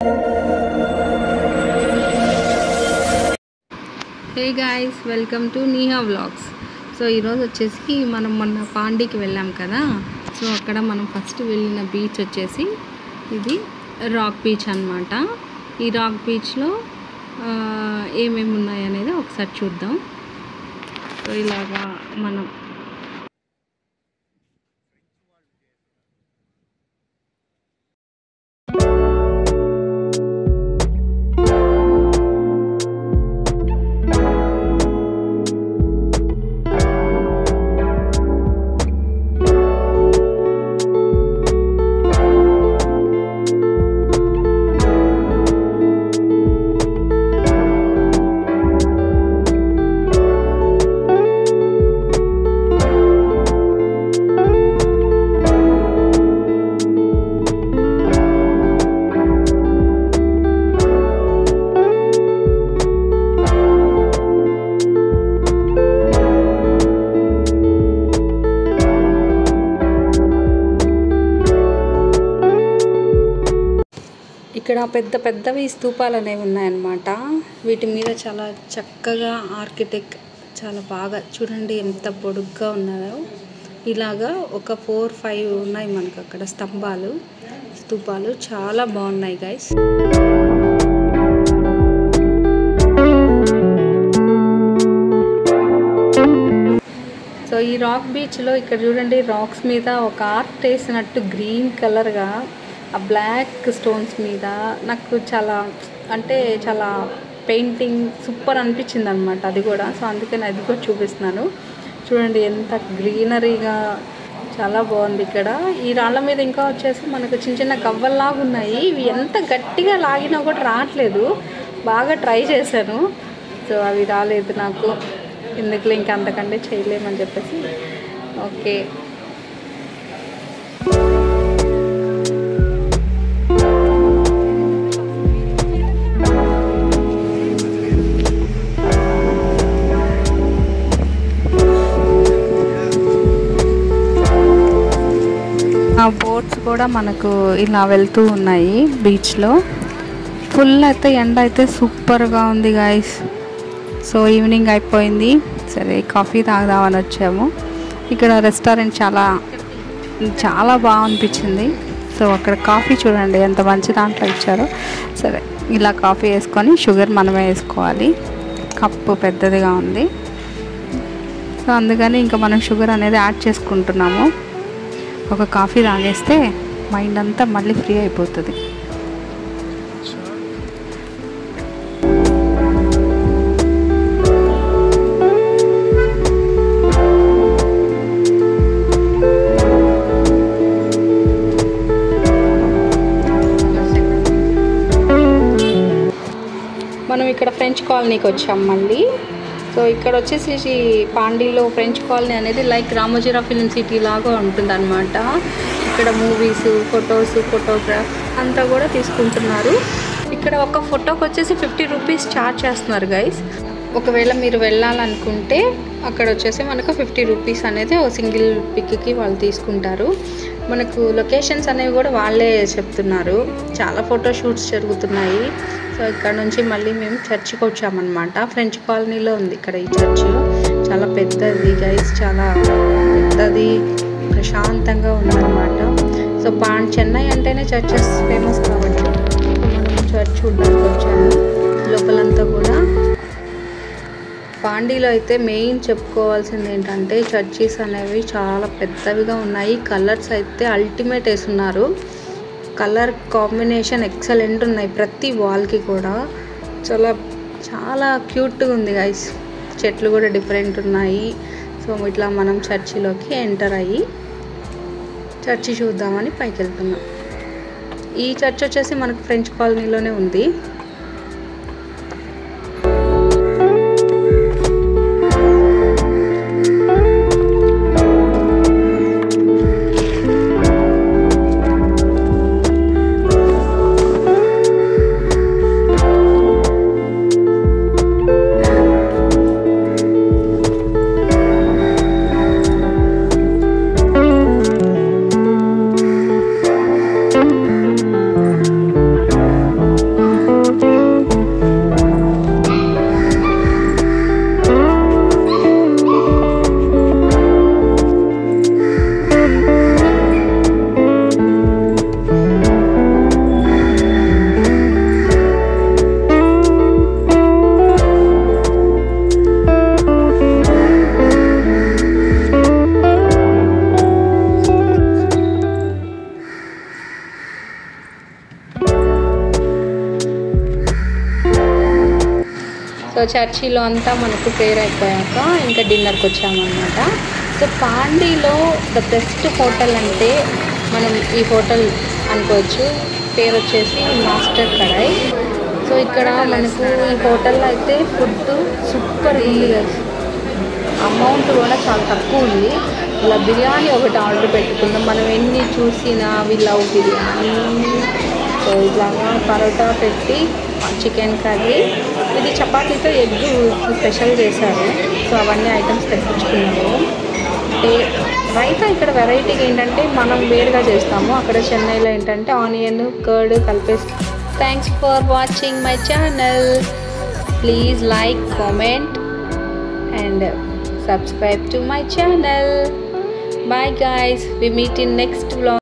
Hey guys welcome to Neeha vlogs so ఈరోజు వచ్చేసి మనం మొన్న పాండీకి వెళ్ళాం కదా సో అక్కడ మనం ఫస్ట్ వెళ్ళిన బీచ్ వచ్చేసి ఇది రాక్ బీచ్ అన్నమాట ఈ రాక్ బీచ్లో ఏమేమి ఉన్నాయి అనేది ఒకసారి చూద్దాం సో ఇలాగా మనం ఇక్కడ పెద్ద పెద్దవి స్తూపాలు అనేవి ఉన్నాయన్నమాట వీటి మీద చాలా చక్కగా ఆర్కిటెక్ట్ చాలా బాగా చూడండి ఎంత పొడుగ్గా ఉన్నాయో ఇలాగా ఒక ఫోర్ ఫైవ్ ఉన్నాయి మనకు అక్కడ స్తంభాలు స్తూపాలు చాలా బాగున్నాయి గైస్ సో ఈ రాక్ బీచ్లో ఇక్కడ చూడండి రాక్స్ మీద ఒక ఆర్ట్ వేసినట్టు గ్రీన్ కలర్గా ఆ బ్లాక్ స్టోన్స్ మీద నాకు చాలా అంటే చాలా పెయింటింగ్ సూపర్ అనిపించింది అనమాట అది కూడా సో అందుకని అది కూడా చూపిస్తున్నాను చూడండి ఎంత గ్రీనరీగా చాలా బాగుంది ఇక్కడ ఈ రాళ్ళ మీద ఇంకా వచ్చేసి మనకు చిన్న చిన్న కవ్వల్లాగా ఉన్నాయి ఇవి ఎంత గట్టిగా లాగినా కూడా రావట్లేదు బాగా ట్రై చేశాను సో అవి రాలేదు నాకు ఎందుకులే ఇంకా అంతకంటే చేయలేమని చెప్పేసి ఓకే ఆ బోట్స్ కూడా మనకు ఇలా వెళ్తూ ఉన్నాయి బీచ్లో ఫుల్ అయితే ఎండ అయితే సూపర్గా ఉంది గాయస్ సో ఈవినింగ్ అయిపోయింది సరే కాఫీ తాగుదామని వచ్చాము ఇక్కడ రెస్టారెంట్ చాలా చాలా బాగా అనిపించింది సో అక్కడ కాఫీ చూడండి ఎంత మంచి దాంట్లో ఇచ్చారో సరే ఇలా కాఫీ వేసుకొని షుగర్ మనమే వేసుకోవాలి కప్పు పెద్దదిగా ఉంది సో అందుకని ఇంకా మనం షుగర్ అనేది యాడ్ చేసుకుంటున్నాము ఒక కాఫీ తాగేస్తే మైండ్ అంతా మళ్ళీ ఫ్రీ అయిపోతుంది మనం ఇక్కడ ఫ్రెంచ్ కాలనీకి వచ్చాం మళ్ళీ సో ఇక్కడ వచ్చేసి పాండీలో ఫ్రెంచ్ కాలనీ అనేది లైక్ రామోజీరా ఫిలిం సిటీ లాగా ఉంటుంది అనమాట ఇక్కడ మూవీస్ ఫొటోస్ ఫోటోగ్రాఫ్ అంతా కూడా తీసుకుంటున్నారు ఇక్కడ ఒక ఫోటోకి వచ్చేసి ఫిఫ్టీ రూపీస్ ఛార్జ్ చేస్తున్నారు గైస్ ఒకవేళ మీరు వెళ్ళాలనుకుంటే అక్కడ వచ్చేసి మనకు ఫిఫ్టీ రూపీస్ అనేది ఒక సింగిల్ పిక్కి వాళ్ళు తీసుకుంటారు మనకు లొకేషన్స్ అనేవి కూడా వాళ్ళే చెప్తున్నారు చాలా ఫోటో షూట్స్ జరుగుతున్నాయి సో ఇక్కడ నుంచి మళ్ళీ మేము చర్చికి వచ్చామన్నమాట ఫ్రెంచ్ కాలనీలో ఉంది ఇక్కడ ఈ చర్చ్ చాలా పెద్దది గైస్ చాలా పెద్దది ప్రశాంతంగా ఉందన్నమాట సో పాండ్ చెన్నై అంటేనే చర్చెస్ ఫేమస్ కాబట్టి మనం చర్చ్ చూడడానికి వచ్చాము లోపలంతా కూడా పాండీలో అయితే మెయిన్ చెప్పుకోవాల్సింది ఏంటంటే చర్చీస్ అనేవి చాలా పెద్దవిగా ఉన్నాయి కలర్స్ అయితే అల్టిమేట్ వేస్తున్నారు కలర్ కాంబినేషన్ ఎక్సలెంట్ ఉన్నాయి ప్రతి వాల్కి కూడా చాలా చాలా క్యూట్గా ఉంది గైస్ చెట్లు కూడా డిఫరెంట్ ఉన్నాయి సో ఇట్లా మనం చర్చిలోకి ఎంటర్ అయ్యి చర్చి చూద్దామని పైకి వెళ్తున్నాం ఈ చర్చ్ వచ్చేసి మనకు ఫ్రెంచ్ కాలనీలోనే ఉంది చర్చిలో అంతా మనకు ప్రేయర్ అయిపోయాక ఇంకా డిన్నర్కి వచ్చామన్నమాట సో పాండీలో ద బెస్ట్ హోటల్ అంటే మనం ఈ హోటల్ అనుకోవచ్చు పేరు వచ్చేసి మాస్టర్ కడాయ్ సో ఇక్కడ మనకు ఈ హోటల్లో అయితే ఫుడ్ సూపర్ ఉంది guys. అమౌంట్ కూడా చాలా తక్కువ ఉంది ఇలా బిర్యానీ ఒకటి ఆర్డర్ పెట్టుకుందాం మనం ఎన్ని చూసినా వి లవ్ బిర్యానీ సో ఇలాగా పరోటా పెట్టి చికెన్ కర్రీ ఇది చపాతీతో ఎగ్ స్పెషల్ చేశారు సో అవన్నీ ఐటమ్స్ తెప్పించుకున్నాము అంటే రైతా ఇక్కడ వెరైటీగా ఏంటంటే మనం వేరుగా చేస్తాము అక్కడ చెన్నైలో ఏంటంటే ఆనియన్ కర్డ్ కలిపేసి thanks for watching my channel please like comment and subscribe to my channel bye guys we meet in next vlog